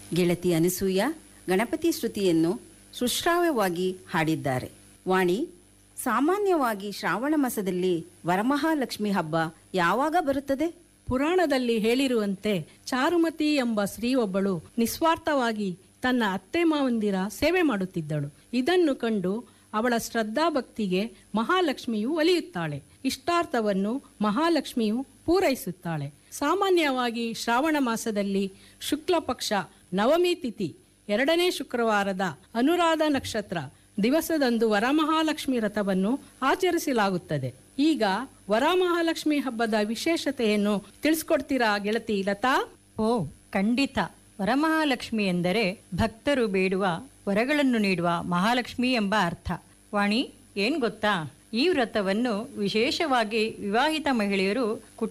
ಗೆಳತಿ ಅನಸೂಯ ಗಣಪತಿ ಸ್ತುತಿಯನ್ನು ಸುಶ್ರಾವ್ಯವಾಗಿ ಹಾಡಿದ್ದಾರೆ ವಾಣಿ ಸಾಮಾನ್ಯವಾಗಿ ಶ್ರಾವಣ ಮಾಸದಲ್ಲಿ ವರಮಹಾಲಕ್ಷ್ಮಿ ಹಬ್ಬ ಯಾವಾಗ ಬರುತ್ತದೆ ಪುರಾಣದಲ್ಲಿ ಹೇಳಿರುವಂತೆ ಚಾರುಮತಿ ಎಂಬ ಸ್ತ್ರೀ ಒಬ್ಬಳು ನಿಸ್ವಾರ್ಥವಾಗಿ ತನ್ನ ಅತ್ತೆ ಮಾವಂದಿರ ಸೇವೆ ಮಾಡುತ್ತಿದ್ದಳು ಇದನ್ನು ಕಂಡು ಅವಳ ಶ್ರದ್ಧಾಭಕ್ತಿಗೆ ಮಹಾಲಕ್ಷ್ಮಿಯು ಒಲಿಯುತ್ತಾಳೆ ಇಷ್ಟಾರ್ಥವನ್ನು ಮಹಾಲಕ್ಷ್ಮಿಯು ಪೂರೈಸುತ್ತಾಳೆ ಸಾಮಾನ್ಯವಾಗಿ ಶ್ರಾವಣ ಮಾಸದಲ್ಲಿ ಶುಕ್ಲ ಪಕ್ಷ ನವಮಿ ತಿಥಿ ಎರಡನೇ ಶುಕ್ರವಾರದ ಅನುರಾಧ ನಕ್ಷತ್ರ ದಿವಸದಂದು ವರಮಹಾಲಕ್ಷ್ಮಿ ವ್ರತವನ್ನು ಆಚರಿಸಲಾಗುತ್ತದೆ ಈಗ ವರಮಹಾಲಕ್ಷ್ಮಿ ಹಬ್ಬದ ವಿಶೇಷತೆಯನ್ನು ತಿಳಿಸ್ಕೊಡ್ತೀರಾ ಗೆಳತಿ ಲತಾ ಓ ಖಂಡಿತ ವರಮಹಾಲಕ್ಷ್ಮಿ ಎಂದರೆ ಭಕ್ತರು ಬೇಡುವ ವರಗಳನ್ನು ನೀಡುವ ಮಹಾಲಕ್ಷ್ಮಿ ಎಂಬ ಅರ್ಥ ವಾಣಿ ಏನ್ ಗೊತ್ತಾ ಈ ವ್ರತವನ್ನು ವಿಶೇಷವಾಗಿ ವಿವಾಹಿತ ಮಹಿಳೆಯರು